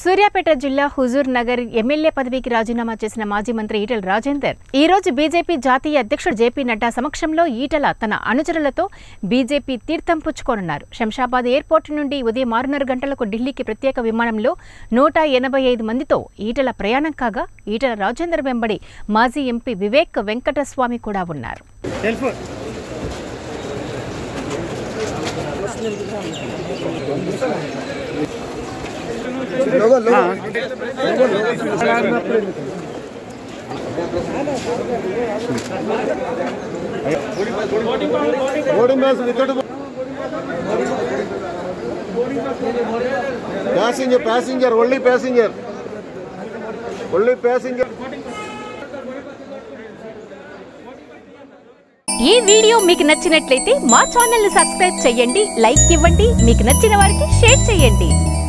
సూర్యాపేట జిల్లా హుజూర్ నగర్ ఎమ్మెల్యే పదవికి రాజీనామా చేసిన మాజీ మంత్రి ఈటల రాజేందర్ ఈ రోజు బీజేపీ జాతీయ అధ్యక్షుడు జేపీ నడ్డా సమక్షంలో ఈటల తన అనుచరులతో బీజేపీ తీర్థం పుచ్చుకోనున్నారు శంషాబాద్ ఎయిర్పోర్ట్ నుండి ఉదయం ఆరున్నర గంటలకు ఢిల్లీకి ప్రత్యేక విమానంలో నూట ఎనభై ఐదు మందితో ఈటల ప్రయాణం కాగా ఈటల రాజేందర్ వెంబడి మాజీ ఎంపీ వివేక్ వెంకటస్వామి కూడా ఉన్నారు తెలుసు boarding bus without passenger passenger only passenger only passenger ఈ వీడియో మీకు నచ్చినట్లయితే మా ఛానల్ ని సబ్స్క్రైబ్ చేయండి లైక్ ఇవ్వండి మీకు నచ్చిన వారికి షేర్ చేయండి